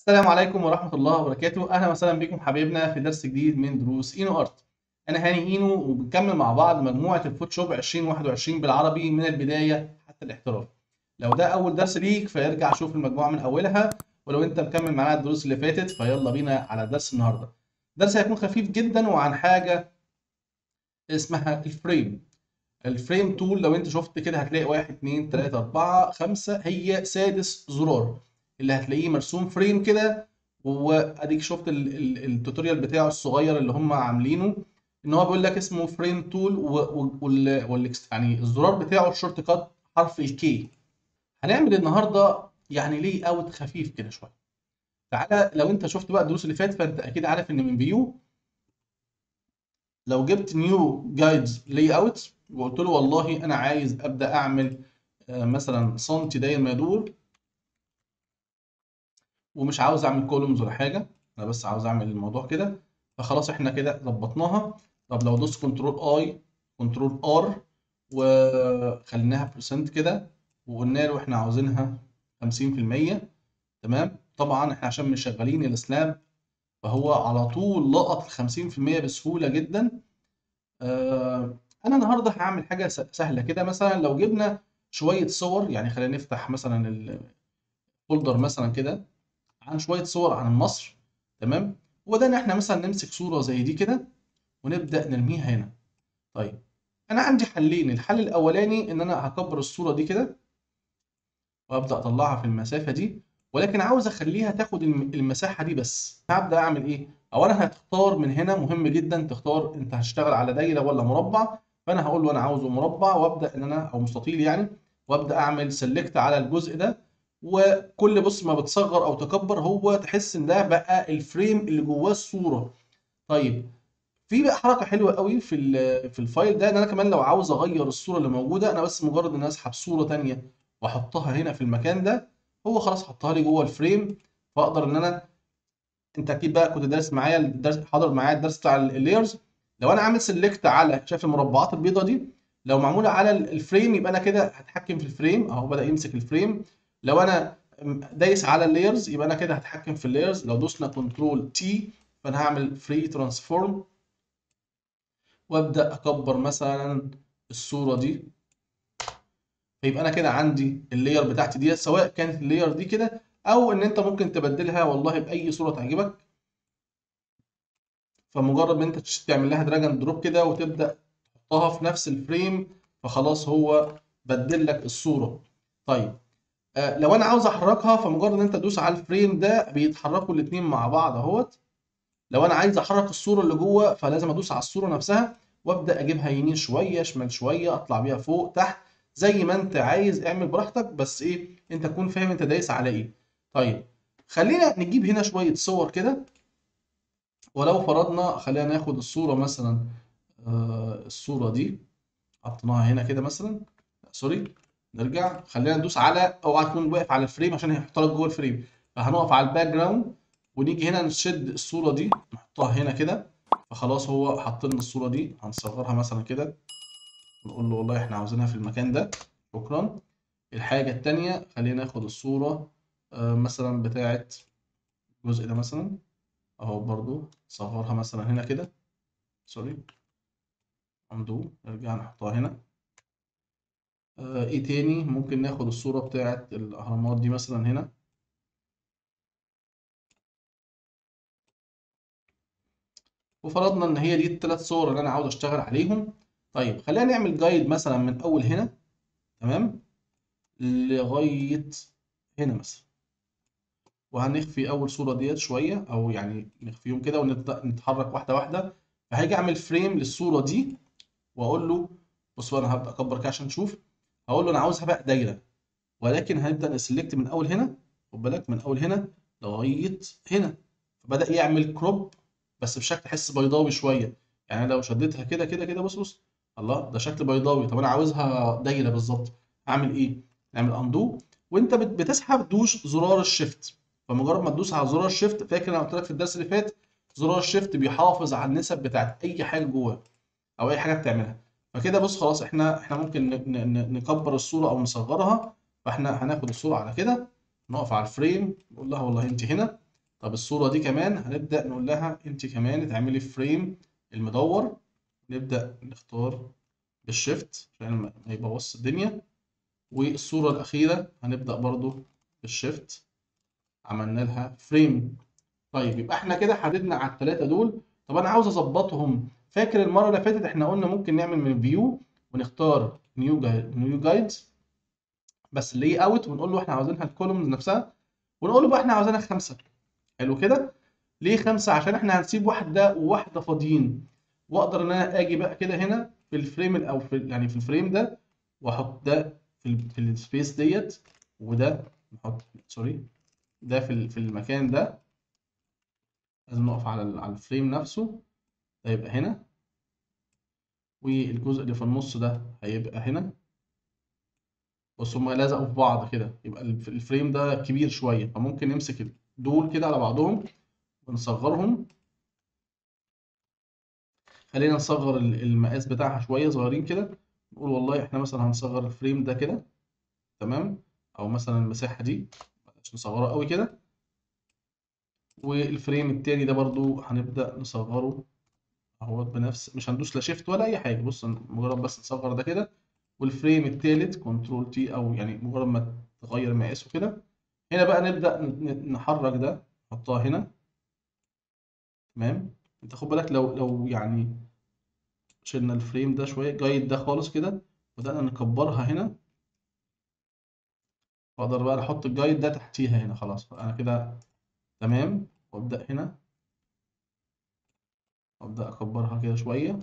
السلام عليكم ورحمة الله وبركاته أهلا وسهلا بكم حبايبنا في درس جديد من دروس إينو أرت أنا هاني إينو وبنكمل مع بعض مجموعة الفوتوشوب 2021 بالعربي من البداية حتى الاحتراف لو ده أول درس ليك فارجع شوف المجموعة من أولها ولو أنت مكمل معانا الدروس اللي فاتت فيلا بينا على درس النهاردة درس هيكون خفيف جدا وعن حاجة اسمها الفريم الفريم تول لو أنت شفت كده هتلاقي واحد اتنين تلاتة أربعة خمسة هي سادس زرار اللي هتلاقيه مرسوم فريم كده واديك شفت ال- ال- التوتوريال بتاعه الصغير اللي هم عاملينه ان هو بيقول لك اسمه فريم تول وال وال- يعني الزرار بتاعه الشورت كات حرف الكي هنعمل النهارده يعني لي اوت خفيف كده شويه تعالى لو انت شفت بقى الدروس اللي فاتت فانت اكيد عارف ان من فيو لو جبت نيو جايدز لاي اوت وقلت له والله انا عايز ابدا اعمل آه، مثلا سنتي داير ما يدور ومش عاوز اعمل كولومز ولا حاجه انا بس عاوز اعمل الموضوع كده فخلاص احنا كده ظبطناها طب لو دوست كنترول اي كنترول ار وخليناها برسنت كده وقلنا له احنا عاوزينها 50% تمام طبعا احنا عشان مش شغالين السلاب فهو على طول لقط ال 50% بسهوله جدا آه انا النهارده هعمل حاجه س- سهله كده مثلا لو جبنا شويه صور يعني خلينا نفتح مثلا الفولدر مثلا كده عن شويه صور عن مصر تمام وبدأنا احنا مثلا نمسك صوره زي دي كده ونبدأ نرميها هنا طيب انا عندي حلين الحل الاولاني ان انا هكبر الصوره دي كده وابدأ اطلعها في المسافه دي ولكن عاوز اخليها تاخد الم- المساحه دي بس هبدأ اعمل ايه اولا هتختار من هنا مهم جدا تختار انت هتشتغل على دايره ولا مربع فانا هقول له انا عاوزه مربع وابدأ ان انا او مستطيل يعني وابدأ اعمل سيلكت على الجزء ده وكل بص ما بتصغر او تكبر هو تحس ان ده بقى الفريم اللي جواه الصوره طيب في بقى حركه حلوه قوي في ال- في الفايل ده ان انا كمان لو عاوز اغير الصوره اللي موجوده انا بس مجرد ان أنا اسحب صوره تانية واحطها هنا في المكان ده هو خلاص حطها لي جوه الفريم فاقدر ان انا انت اكيد بقى كنت دارس معايا الدرس حاضر معايا الدرس بتاع اللايرز لو انا عامل سيلكت على شايف المربعات البيضاء دي لو معموله على ال- الفريم يبقى انا كده هتحكم في الفريم اهو بدأ يمسك الفريم لو انا دايس على اللايرز يبقى انا كده هتحكم في اللايرز لو دوسنا كنترول تي فانا هعمل فري ترانسفورم وابدا اكبر مثلا الصوره دي فيبقى انا كده عندي اللاير بتاعتي دي سواء كانت اللاير دي كده او ان انت ممكن تبدلها والله باي صوره تعجبك فمجرد ما انت تش- تعمل لها دراج اند دروب كده وتبدا تحطها في نفس الفريم فخلاص هو بدل لك الصوره طيب آه، لو انا عاوز احركها فمجرد ان انت تدوس على الفريم ده بيتحركوا الاثنين مع بعض اهوت لو انا عايز احرك الصوره اللي جوه فلازم ادوس على الصوره نفسها وابدا اجيبها يمين شويه شمال شويه اطلع بيها فوق تحت زي ما انت عايز اعمل براحتك بس ايه انت تكون فاهم انت دايس على ايه طيب خلينا نجيب هنا شويه صور كده ولو فرضنا خلينا ناخد الصوره مثلا آه الصوره دي حطيناها هنا كده مثلا لا، سوري نرجع خلينا ندوس على اوعى تكون واقف على الفريم عشان هيحط لك جوه الفريم فهنقف على الباك جراوند ونيجي هنا نشد الصوره دي نحطها هنا كده فخلاص هو حط لنا الصوره دي هنصغرها مثلا كده ونقول له والله احنا عاوزينها في المكان ده شكرا الحاجه التانيه خلينا ناخد الصوره آه، مثلا بتاعت الجزء ده مثلا اهو برضو صغرها مثلا هنا كده سوري اندو نرجع نحطها هنا آه، ايه تاني ممكن ناخد الصورة بتاعت الأهرامات دي مثلا هنا وفرضنا إن هي دي التلات صور اللي أنا عاوز أشتغل عليهم طيب خلينا نعمل جايد مثلا من أول هنا تمام لغاية هنا مثلا وهنخفي أول صورة ديت شوية أو يعني نخفيهم كده ونبدأ نتحرك واحدة واحدة فهاجي أعمل فريم للصورة دي وأقول له بص بقى أنا هبدأ أكبر كده عشان نشوف هقول له أنا عاوزها بقى دايرة ولكن هنبدأ نسلكت من أول هنا خد بالك من أول هنا لغاية هنا فبدأ يعمل كروب بس بشكل تحس بيضاوي شوية يعني أنا لو شديتها كده كده كده بص بص الله ده شكل بيضاوي طب أنا عاوزها دايرة بالظبط أعمل إيه؟ نعمل أندو وأنت بت- بتسحب دوس زرار الشيفت فمجرد ما تدوس على زرار الشيفت فاكر أنا قلت لك في الدرس اللي فات زرار الشيفت بيحافظ على النسب بتاعت أي حاجة جواه أو أي حاجة بتعملها فكده بص خلاص إحنا إحنا ممكن ن- ن- ن- نكبر الصورة أو نصغرها فاحنا هناخد الصورة على كده نقف على الفريم نقول لها والله انت هنا طب الصورة دي كمان هنبدأ نقول لها انت كمان تعملي فريم المدور نبدأ نختار بالشيفت عشان ما ما يبوظش الدنيا والصورة الأخيرة هنبدأ برضو بالشيفت عملنا لها فريم طيب يبقى احنا كده حددنا على الثلاثة دول طب أنا عاوز أظبطهم فاكر المرة اللي فاتت احنا قلنا ممكن نعمل من فيو ونختار نيو جايد نيو جايدز بس لي اوت ونقول له احنا عاوزينها الكولومز نفسها ونقول له بقى احنا عاوزينها خمسة حلو كده ليه خمسة عشان احنا هنسيب واحدة وواحدة فاضيين واقدر ان انا اجي بقى كده هنا في الفريم ال- او في يعني في الفريم ده واحط ده في ال في السبيس ديت وده نحط سوري ده في ال- في المكان ده لازم نقف على ال- على الفريم نفسه ده يبقى هنا والجزء اللي في النص ده هيبقى هنا بص هما لزقوا في بعض كده يبقى الف- الفريم ده كبير شوية فممكن نمسك دول كده على بعضهم ونصغرهم خلينا نصغر ال- المقاس بتاعها شوية صغيرين كده نقول والله احنا مثلا هنصغر الفريم ده كده تمام او مثلا المساحة دي بلاش نصغرها قوي كده والفريم التاني ده برضو هنبدأ نصغره اهوت بنفس مش هندوس لا شيفت ولا اي حاجة بص مجرد بس نصغر ده كده والفريم التالت كنترول تي او يعني مجرد ما تغير مقاسه كده هنا بقى نبدأ ن- ن- نحرك ده نحطها هنا تمام انت خد بالك لو لو يعني شلنا الفريم ده شوية جايد ده خالص كده بدأنا نكبرها هنا واقدر بقى احط الجايد ده تحتيها هنا خلاص انا كده تمام وابدأ هنا وابدأ اكبرها كده شوية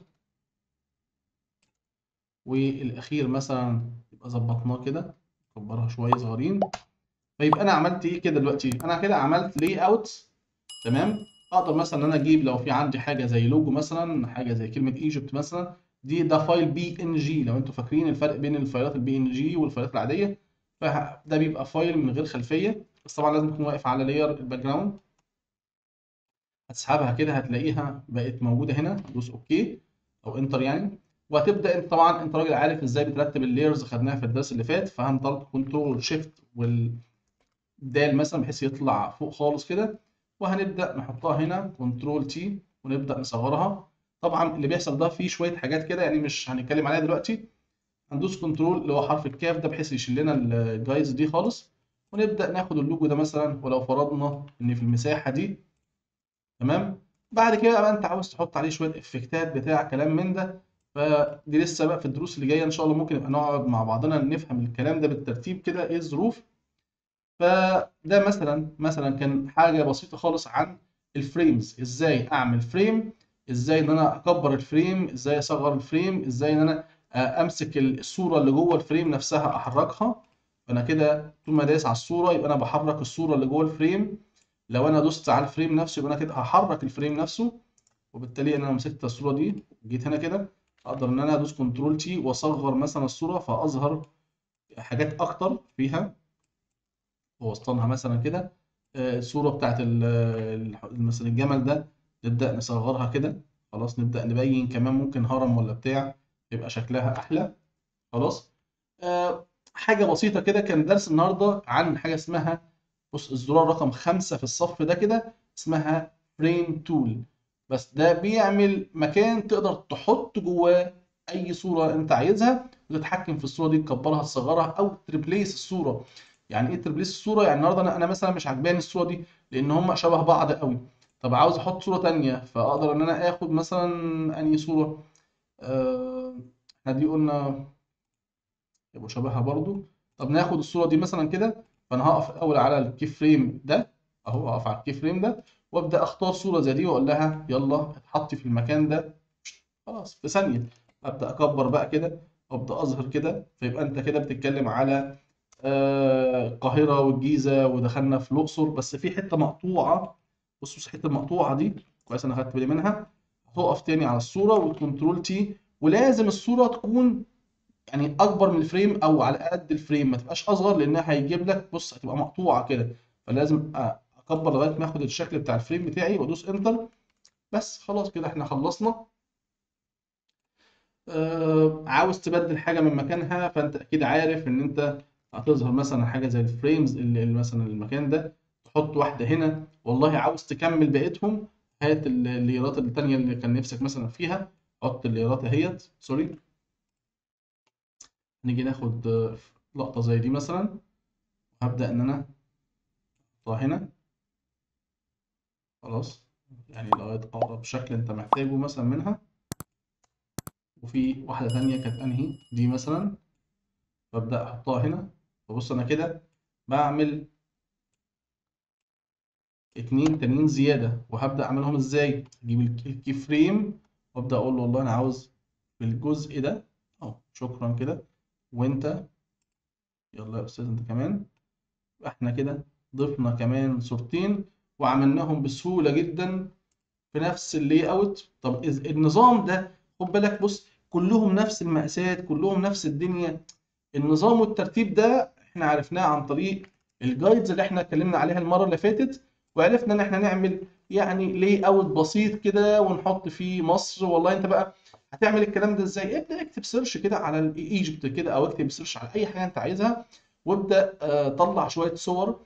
والاخير مثلا يبقى ظبطناه كده اكبرها شوية صغيرين فيبقى انا عملت ايه كده دلوقتي انا كده عملت لي اوت تمام اقدر مثلا ان انا اجيب لو في عندي حاجه زي لوجو مثلا حاجه زي كلمه ايجيبت مثلا دي ده فايل بي ان جي لو انتوا فاكرين الفرق بين الفايلات البي ان جي والفايلات العاديه فده بيبقى فايل من غير خلفيه بس طبعا لازم تكون واقف على لاير الباك جراوند هتسحبها كده هتلاقيها بقت موجوده هنا دوس اوكي او انتر يعني وهتبدا انت طبعا انت راجل عارف ازاي بترتب اللايرز خدناها في الدرس اللي فات فهنضغط كنترول شيفت والدال مثلا بحيث يطلع فوق خالص كده وهنبدا نحطها هنا كنترول تي ونبدا نصغرها طبعا اللي بيحصل ده فيه شويه حاجات كده يعني مش هنتكلم عليها دلوقتي هندوس كنترول اللي هو حرف الكاف ده بحيث يشيل لنا الجايز دي خالص ونبدا ناخد اللوجو ده مثلا ولو فرضنا ان في المساحه دي تمام بعد كده بقى انت عاوز تحط عليه شويه افكتات بتاع كلام من ده فدي لسه بقى في الدروس اللي جايه ان شاء الله ممكن نبقى نقعد مع بعضنا نفهم الكلام ده بالترتيب كده ايه الظروف فده مثلا مثلا كان حاجه بسيطه خالص عن الفريمز ازاي اعمل فريم ازاي ان انا اكبر الفريم ازاي اصغر الفريم ازاي ان انا آه، امسك الصوره اللي جوه الفريم نفسها احركها فانا كده طول ما دايس على الصوره يبقى انا بحرك الصوره اللي جوه الفريم لو انا دوست على الفريم نفسه يبقى انا كده هحرك الفريم نفسه وبالتالي انا لو مسكت الصوره دي جيت هنا كده اقدر ان انا ادوس كنترول تي واصغر مثلا الصوره فاظهر حاجات اكتر فيها ووسطنها مثلا كده آه، الصورة بتاعت ال- ال- مثلا الجمل ده نبدأ نصغرها كده خلاص نبدأ نبين كمان ممكن هرم ولا بتاع يبقى شكلها أحلى خلاص آه، حاجة بسيطة كده كان درس النهاردة عن حاجة اسمها بص الزرار رقم خمسة في الصف ده كده اسمها فريم تول بس ده بيعمل مكان تقدر تحط جواه أي صورة أنت عايزها وتتحكم في الصورة دي تكبرها تصغرها أو تريبليس الصورة يعني ايه تريبليس الصوره يعني النهارده انا انا مثلا مش عجباني الصوره دي لان هم شبه بعض قوي طب عاوز احط صوره تانية فاقدر ان انا اخد مثلا انهي صوره آه، احنا دي قلنا يبقوا شبهها برضو طب ناخد الصوره دي مثلا كده فانا هقف الاول على الكي فريم ده اهو هقف على الكي فريم ده وابدا اختار صوره زي دي واقول لها يلا اتحطي في المكان ده خلاص في ثانيه ابدا اكبر بقى كده وابدا اظهر كده فيبقى انت كده بتتكلم على آه، القاهرة والجيزة ودخلنا في الأقصر بس في حتة مقطوعة بص بص الحتة المقطوعة دي كويس أنا خدت بالي منها هتقف تاني على الصورة وكنترول تي ولازم الصورة تكون يعني أكبر من الفريم أو على قد الفريم ما تبقاش أصغر لأنها هيجيب لك بص هتبقى مقطوعة كده فلازم أ- أكبر لغاية ما آخد الشكل بتاع الفريم بتاعي وأدوس إنتر بس خلاص كده إحنا خلصنا آه، عاوز تبدل حاجة من مكانها فأنت أكيد عارف إن أنت هتظهر مثلا حاجة زي الفريمز اللي اللي مثلا المكان ده تحط واحده هنا والله عاوز تكمل بقيتهم هات الليرات التانية اللي كان نفسك مثلا فيها حط الليرات اهيت سوري نيجي ناخد لقطة زي دي مثلا هبدأ إن أنا أحطها هنا خلاص يعني لغاية أقرب شكل أنت محتاجه مثلا منها وفي واحدة تانية كانت أنهي دي مثلا ببدأ أحطها هنا فبص أنا كده بعمل اتنين تانيين زيادة وهبدأ أعملهم إزاي؟ أجيب الكي فريم وأبدأ أقول له والله أنا عاوز في الجزء ده أهو شكرا كده وأنت يلا يا أستاذ أنت كمان إحنا كده ضفنا كمان صورتين وعملناهم بسهولة جدا في نفس اللي أوت طب النظام ده خد بالك بص كلهم نفس المقاسات كلهم نفس الدنيا النظام والترتيب ده احنا عرفناه عن طريق الجايدز اللي احنا اتكلمنا عليها المره اللي فاتت وعرفنا ان احنا نعمل يعني لي اوت بسيط كده ونحط فيه مصر والله انت بقى هتعمل الكلام ده ازاي ابدا اكتب سيرش كده على ايجيبت كده او اكتب سيرش على اي حاجه انت عايزها وابدا طلع شويه صور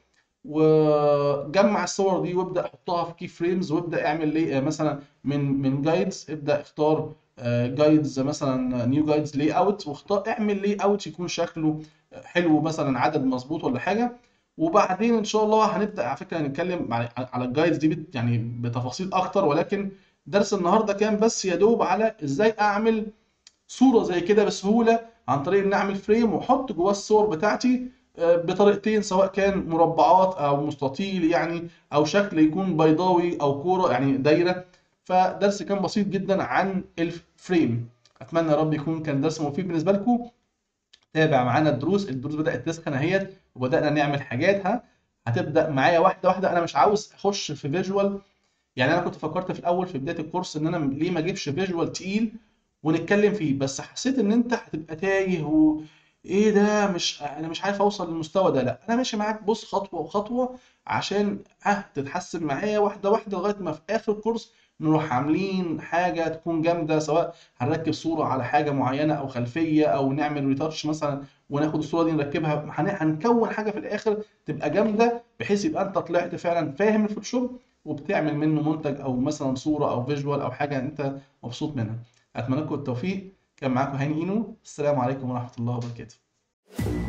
وجمع الصور دي وابدا حطها في كي فريمز وابدا اعمل لي مثلا من من جايدز ابدا اختار جايدز مثلا نيو جايدز لي اوت واختار اعمل لي اوت يكون شكله حلو مثلا عدد مظبوط ولا حاجه وبعدين ان شاء الله هنبدا على فكره هنتكلم على الجايدز دي يعني بتفاصيل اكتر ولكن درس النهارده كان بس يا دوب على ازاي اعمل صوره زي كده بسهوله عن طريق ان اعمل فريم واحط جواه الصور بتاعتي بطريقتين سواء كان مربعات او مستطيل يعني او شكل يكون بيضاوي او كوره يعني دايره فدرس كان بسيط جدا عن الفريم اتمنى يا رب يكون كان درس مفيد بالنسبه لكم تابع معانا الدروس الدروس بدات تسخن اهيت وبدانا نعمل حاجات ها هتبدا معايا واحده واحده انا مش عاوز اخش في فيجوال يعني انا كنت فكرت في الاول في بدايه الكورس ان انا ليه ما اجيبش فيجوال تقيل ونتكلم فيه بس حسيت ان انت هتبقى تايه و ايه ده مش انا مش عارف اوصل للمستوى ده لا انا ماشي معاك بص خطوه وخطوه عشان اه تتحسن معايا واحده واحده لغايه ما في اخر الكورس نروح عاملين حاجه تكون جامده سواء هنركب صوره على حاجه معينه او خلفيه او نعمل ريتاتش مثلا وناخد الصوره دي نركبها هنكون حاجه في الاخر تبقى جامده بحيث يبقى انت طلعت فعلا فاهم الفوتوشوب وبتعمل منه منتج او مثلا صوره او فيجوال او حاجه انت مبسوط منها اتمنى لكم التوفيق كان معاكم هاني اينو السلام عليكم ورحمه الله وبركاته